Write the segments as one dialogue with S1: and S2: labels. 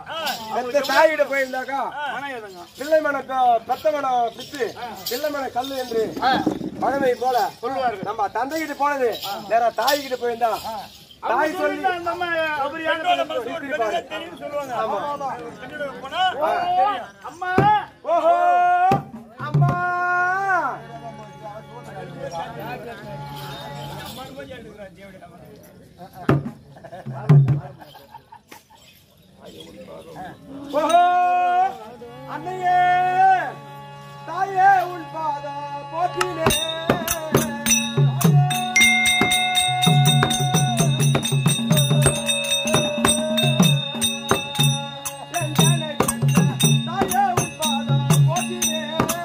S1: பெத்த தாயிட போயிருந்தாக்கா
S2: மனம் எதுங்க
S1: பிள்ளை மன பெத்த மன பித்து பிள்ளை மன கல்லு என்று பழமை போல
S2: சொல்லுவார்கள்
S1: நம்ம தந்தை கிட்ட போனது நேரா தாய் கிட்ட போயிருந்தா தாய் சொல்லி
S2: அந்த அம்மா அவரியான தெரியும் சொல்லுவாங்க பெண்ணோட போனா தெரியும். அம்மா
S1: ஓஹோ அம்மா ஓஹோ அன்னையே தாயே உன் பாத போற்றினே தாயே உன் பாத போற்றினே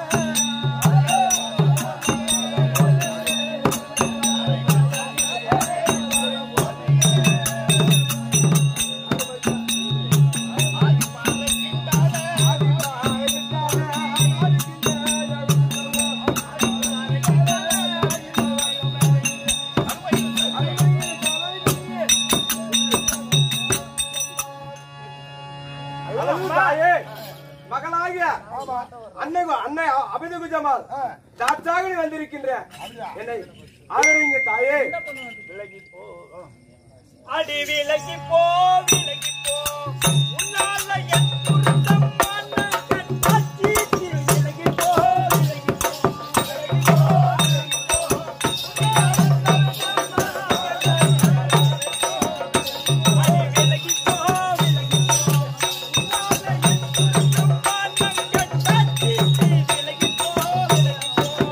S1: அளவு தாயே, மகளாகிய அன்னை அன்னை அபித குஜமால் தாட்சாகி வந்திருக்கின்ற என்னை ஆதரிங்க தாயே
S2: அடி விலகி போ விலகி போ உன்னால என் துன்பம் மனம் கண்டாச்சி விலகி போ விலகி போ விலகி போ அடி விலகி போ விலகி போ உன்னால என் துன்பம் மனம் கண்டாச்சி விலகி போ விலகி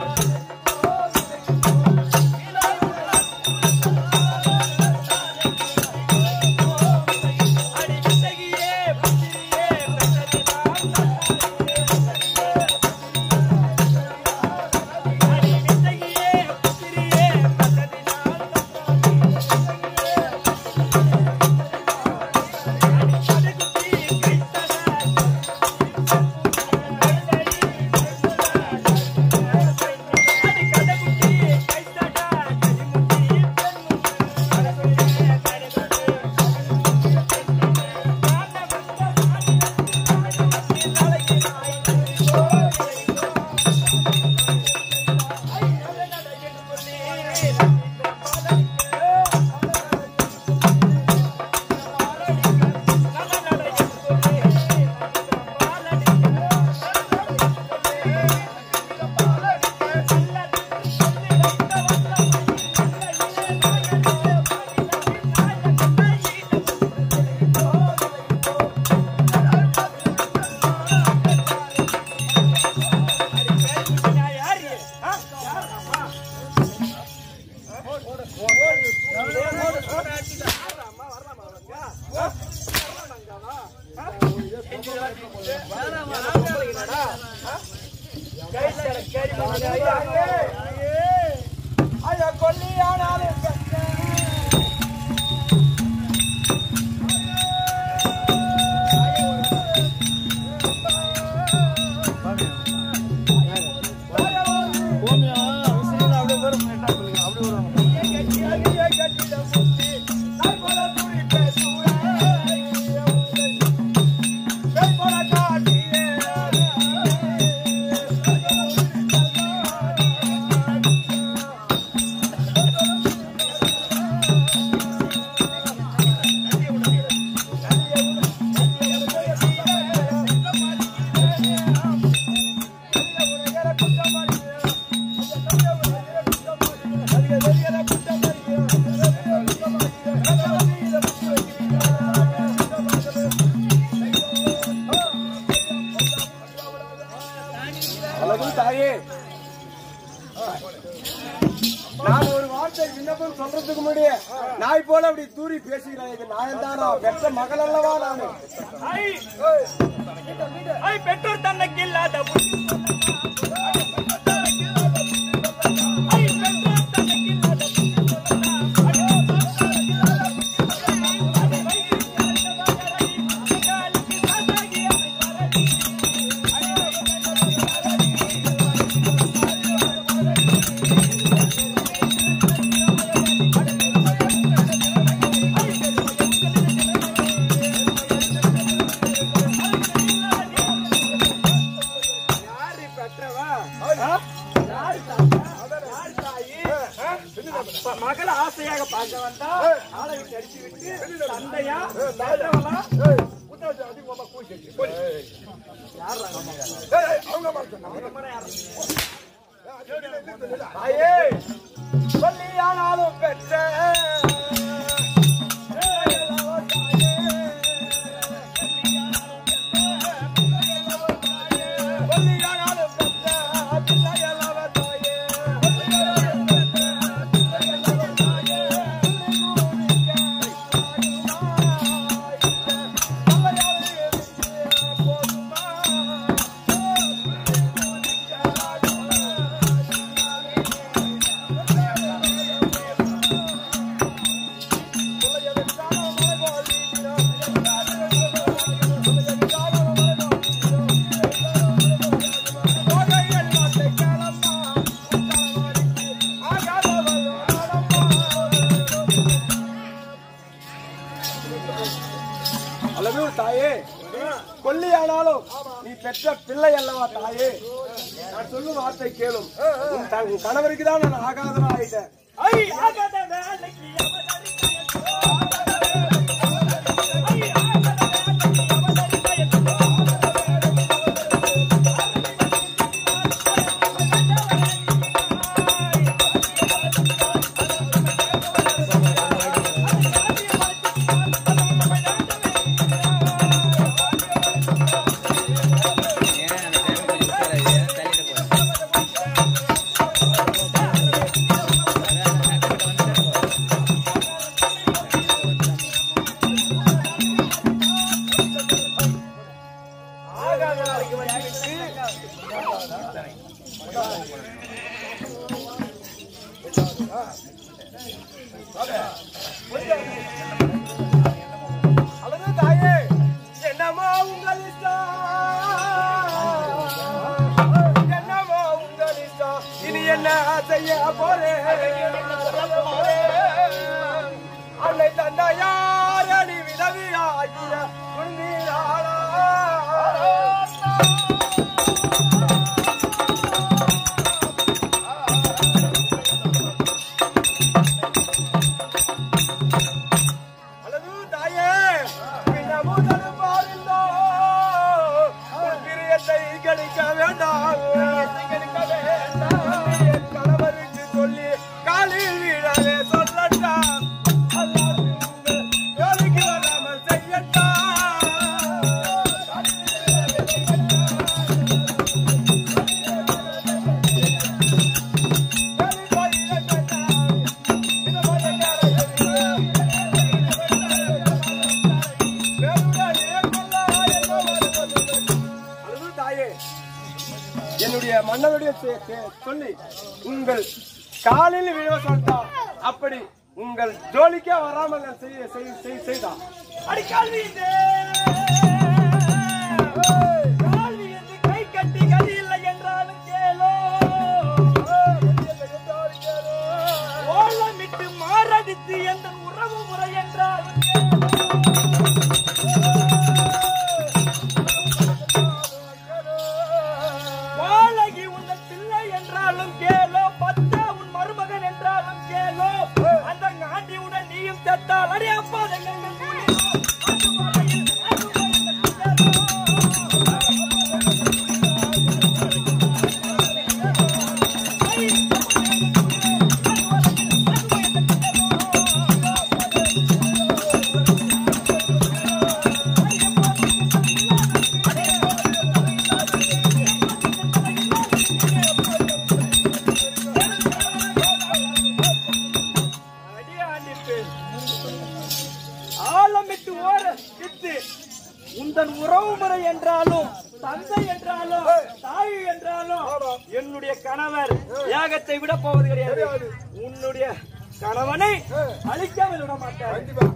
S2: அடி விலகியே புத்திரியே பெற்றதினால் அடி விலகியே புத்திரியே பெற்றதினால்
S1: ஐயா கொல்லியானாலும் அழகு தாயே நான் ஒரு வார்த்தை விண்ணப்பம் சொல்றதுக்கு முன்னாடியே நாய் போல அப்படி தூரி பேசுகிறேன் இது நாயன்தானா பெற்ற மகள் அல்லவா நானு
S2: ஐ ஐ பெற்றோர் தன்னைக்கு இல்லாத ஐ பெற்றோர் தன்னைக்கு இல்லாத அங்க வந்தா ஆளை விட்டு அடிச்சு விட்டு தந்தையா பெற்றவளா
S1: தாயே சொல்லியானாலும் பெற்ற சொல்லியானாலும் பெற்ற பிள்ளையல்லவ தாயே அல்லது தாயே கொல்லியானாலும் நீ பெற்ற பிள்ளை அல்லவா தாயே நான் சொல்லும் வார்த்தை கேளும் உன் த- உன் கணவருக்கு தான் நான் ஆகாதவா ஆயிட்டேன்
S2: ஐ ஆகாத வேலைக்கு
S1: ஆகாத நாளைக்கு வந்துவிட்டு அல்லது தாயே என்னமோ உங்கள் இஷ்டம் என்னமோ உங்கள் இஷ்டம் இனி என்ன செய்ய போறேன் அன்னை தந்தையார் அணி விதவியாகிய குழந்தையாளா அல்லது தாயே பின்னமும் தடுப்பாரில்லோ உன் பிரியத்தை கணிக்க வேண்டாம் கணிக்க வேண்டாம் என் கணவருக்கு சொல்லி காலில் வீழவே சொல்லட்டாம் அல்லாஹ் உங்கள் வேலைக்கு வராமல் செய்யட்டாம் அல்லது தாயே, என்னுடைய மன்னனுடைய சே- சே- சொல்லி உங்கள் காலில் விழ சொல்லிட்டா அப்படி உங்கள் ஜோலிக்கே வராமல் நான் செய்ய செய்- செய்- செய்தான்
S2: அடிக்கால் வீசு கால் வீசு கை கட்டி கதி இல்லை என்றாலும் கேளோ ஓலமிட்டு மாரடித்து எந்த உறவு முறை என்றாலும் வாழகி உந்த பிள்ளை என்றாலும் கேளோ பத்தா உன் மருமகன் என்றாலும் கேளோ அந்த ஆண்டியுடன் நீயும் செத்தால் அடி அப்பா அடியாண்டிட்டு ஆழமிட்டு ஓர விட்டு உந்தன் உறவு முறை என்றாலும் தந்தை என்றாலும் தாய் என்றாலும் என்னுடைய கணவர் யாகத்தை விட போவது கிடையாது உன்னுடைய கணவனை அழிக்காமல் விட மாட்டார்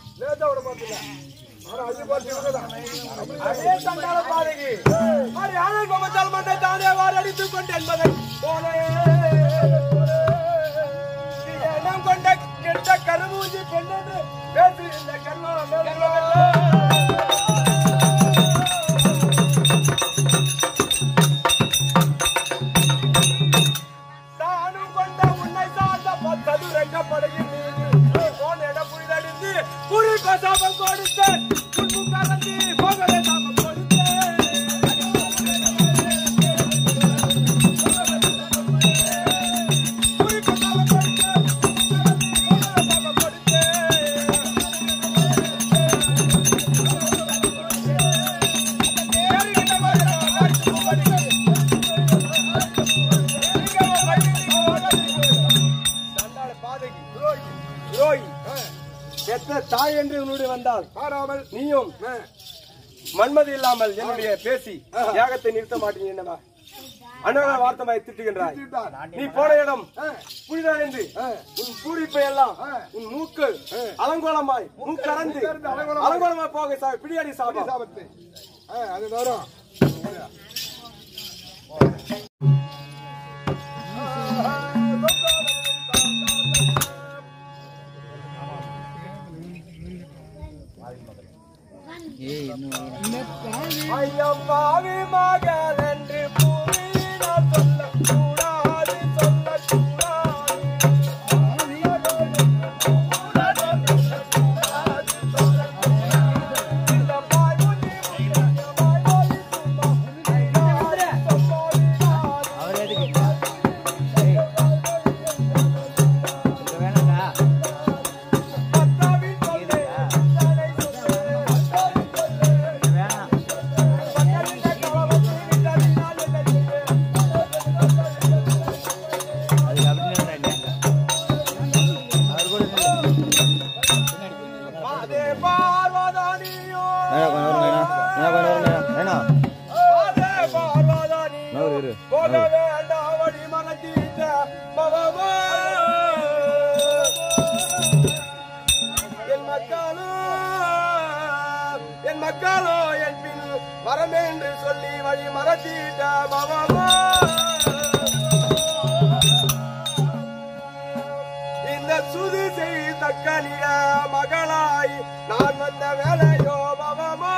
S1: அதே சண்டாள பாதகி மாதிரி ஆனல் கோமத்தால் மட்டை தானே வாரடித்துக் கொண்டு என்பதை போலே இனம் கொண்ட கெட்ட கருமூஞ்சி பெண்ணென்று பேசு இந்த கர்மம் தானும் கொண்ட உன்னை சார்ந்த பத்தது ரெங்கப்படுகின்றது என்று உன்னுடைய வந்தால்
S3: பாராமல்
S1: நீயும்
S3: ஆ,
S1: மன்மதி இல்லாமல் என்னுடைய பேசி யாகத்தை நிறுத்த மாட்டீங்க என்னவா அண்ணா வார்த்தமாய் திட்டுகின்றாய்
S3: திட்டான்.
S1: நீ போன இடம்
S3: ஆ,
S1: புனிதடைந்து
S3: ஆ,
S1: உன் பூரிப்பை எல்லாம்
S3: ஆ.
S1: உன் மூக்கு அலங்கோலமாய் மூக்கறந்து
S3: மூக்கறந்து அலங்கோலமாய்.
S1: அலங்கோலமாய் போக சா- பிடியாடி சாபம்
S3: சாபத்து. ஆ, அது வரும்
S1: ஐயம் பாவி மகள் என்று பூவினால் சொல்லக்கூடாது சொல்லக்கூடாது இந்த பாய்மொழி பாய்மொழி அதே பார்வதானியோ அதே பார்வதானியோ போக வேண்டாம் வழி மனதீட்ட பவமோ என் மக்களோ என் மக்களோ என் பின் வரமென்று சொல்லி வழி மறத்தீட்ட பவமோ இந்த சுது செய்தக்க நில மகளாய் நான் வந்த வேலையோ பவமோ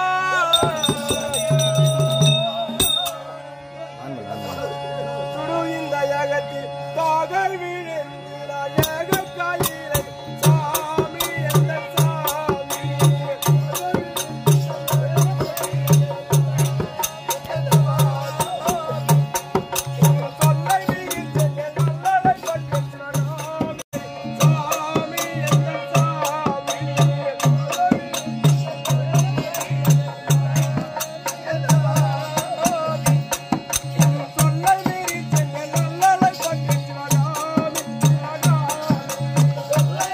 S1: சுடு இந்த ஏகத்தில் தாகல் விழுந்திட ஏக கையிலை சாமி எந்த சாமி சொல்லை மிகுந்த நல்லதை பற்றி சாமி எந்த சாமி சொல்லை மிகுந்த நல்லதை பற்றி சொல்லை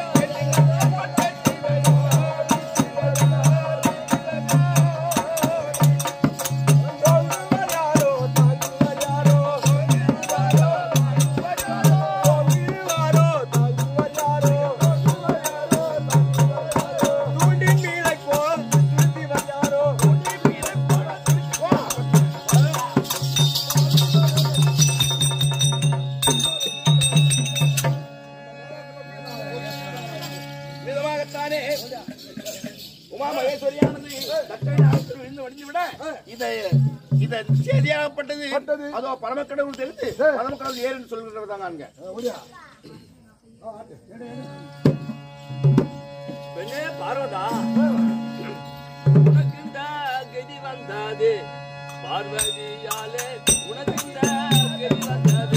S2: விதமாகத்தானே உமா மகேஸ்வரியானது தக்கை நாகத்தில் விழுந்து வடிந்து விட இதை இதை செய்தியாகப்பட்டது
S3: பட்டது.
S2: அதோ பரமக்கடவுள் தெரிந்து பரமக்கடவுள் ஏறுன்னு சொல்கிறதாங்க அங்க
S3: முடியா
S4: பெண்ணே பார்வதா உனக்கு இந்த கதி வந்தது பார்வதியாலே உனக்கு இந்த கதி வந்தது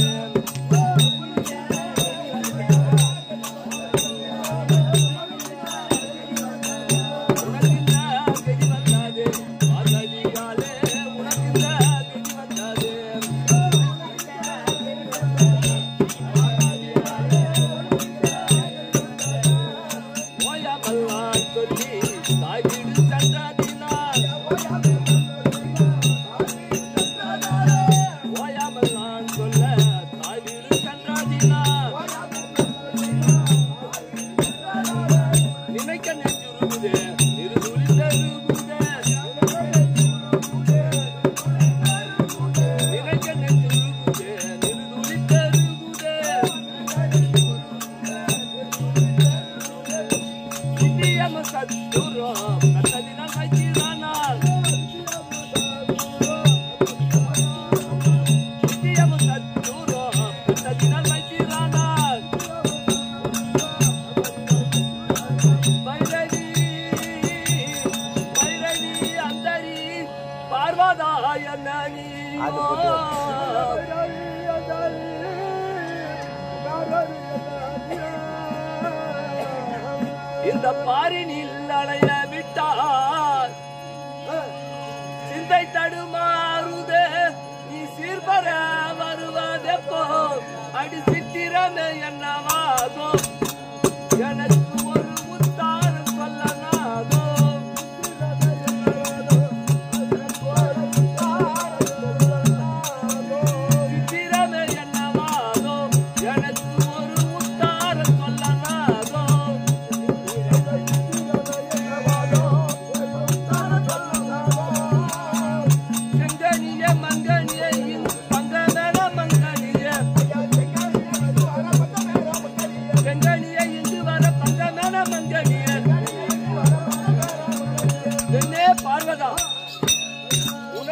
S4: உனக்கு இந்த கதி வந்தது பார்வதியாலே உனக்கு இந்த கதி வந்தது ஓயாமல்லான் சொல்லி தாய் வீடு சென்றதினால் ஓயாமல்லான் சொல்ல தாய் வீடு சென்றதினால் நினைக்க நெஞ்சுருகுதே நிறுதுளி தருகுதே நினைக்க நெஞ்சுருகுதே நிறுதுளி தருகுதே நித்தியம் சத்துரம் கண்டதினால் வைத்திரானால் நித்தியம் சத்துரம் கண்டதினால் வைத்திரானால் பைரவி பைரவி அந்தரி பார்வதாய இந்த பாரினில் அலைய விட்டார் சிந்தை தடுமாறுதே நீ சீர்பர வருவதெப்போ அடி சித்திரமே என்னவாகும் எனக்கு ஒரு உத்தாரம் சொல்ல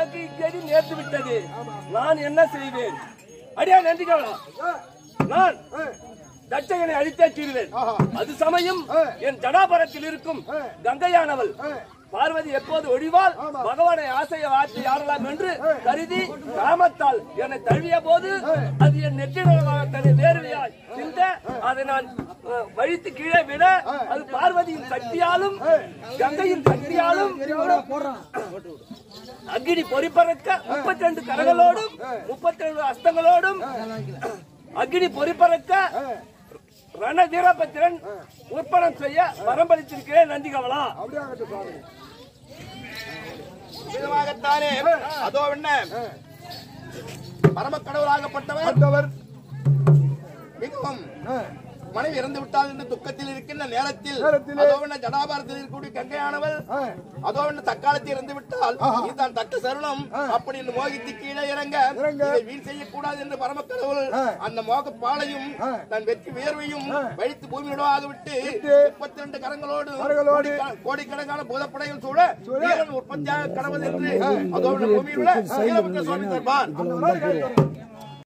S4: எனக்கு இக்கடி நேர்ந்து விட்டது நான் என்ன செய்வேன் அடியா நந்திகவளா நான் தட்சகனை அழித்தே தீருவேன் அது சமயம் என் ஜடாபரத்தில் இருக்கும் கங்கையானவள் பார்வதி எப்போது ஒழிவால் பகவானை ஆசைய வார்த்தை யாரலாம் என்று கருதி காமத்தால் என்னை தழுவிய போது அது என் நெற்றினமாக தன்னை வேர்வையாய் சிந்த அதை நான் அஹ், வழித்து கீழே விட அது பார்வதியின் சக்தியாலும் கங்கையின் சக்தியாலும் அக்னி பொறிப்பறக்க முப்பத்தி ரெண்டு கரங்களோடும் முப்பத்தி ரெண்டு அஸ்தங்களோடும் அக்னி பொறிப்பறக்க ரண வீரபத்திரன் உற்பணம் செய்ய வரம்பளித்திருக்கிறேன் நந்தி கவலா
S3: அப்படியே ஆகட்டும் சுவாமி
S5: விதமாகத்தானே அதோ என்ன பரம கடவுளாகப்பட்டவர்
S3: ஆண்டவர்
S5: மிகவும்
S3: ஆ,
S5: மனைவி இறந்து விட்டால் என்று துக்கத்தில் இருக்கின்ற நேரத்தில்
S3: நேரத்திலே.
S5: அதோ என்ன ஜடாபாரத்தில் இருக்கக்கூடிய கங்கையானவள்
S3: ஆ,
S5: அதோ என்ன தக்காலத்தில் இறந்து விட்டால் இதுதான் தக்க சருணம் அப்படி என்று மோகித்து கீழே இறங்க
S3: இறங்க.
S5: இதை வீண் செய்யக்கூடாது என்று பரம கடவுள்
S3: ஆ.
S5: அந்த மோக பாலையும்
S3: ஆ.
S5: தன் வெற்றி வியர்வையும் வழித்து பூமியிடமாக விட்டு
S3: விட்டு,
S5: முப்பத்தி ரெண்டு கரங்களோடு
S3: கரங்களோடு,
S5: கோடிக்கண- கோடிக்கணக்கான பூதப்படைகள் சூழ வீரன் உற்பத்தியாக கடவுள் என்று அதோ என்ன பூமியில் உள்ள வீரபத்ர சுவாமி தருவார்
S3: அந்த மாதிரி காரியம்.